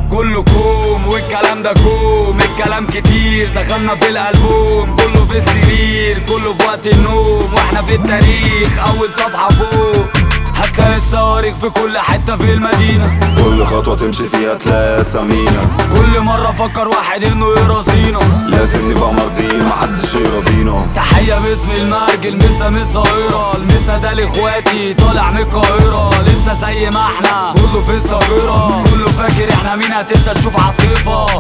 كله كوم والكلام ده كوم الكلام كتير دخلنا في الالبوم كله في السرير كله في وقت النوم واحنا في التاريخ اول صفحة فوق هتلاقي الصواريخ في كل حتة في المدينة كل خطوة تمشي فيها تلاقي سمينة كل مرة فكر واحد انه يراسينا لازم نبقى مرضيين محدش يراضينا تحية باسم المرج المسا من الصغيرة المسا ده لاخواتي طالع من القاهرة لسه زي ما احنا كله في الصغيرة كله فاكر احنا مين هتنسى تشوف عاصفة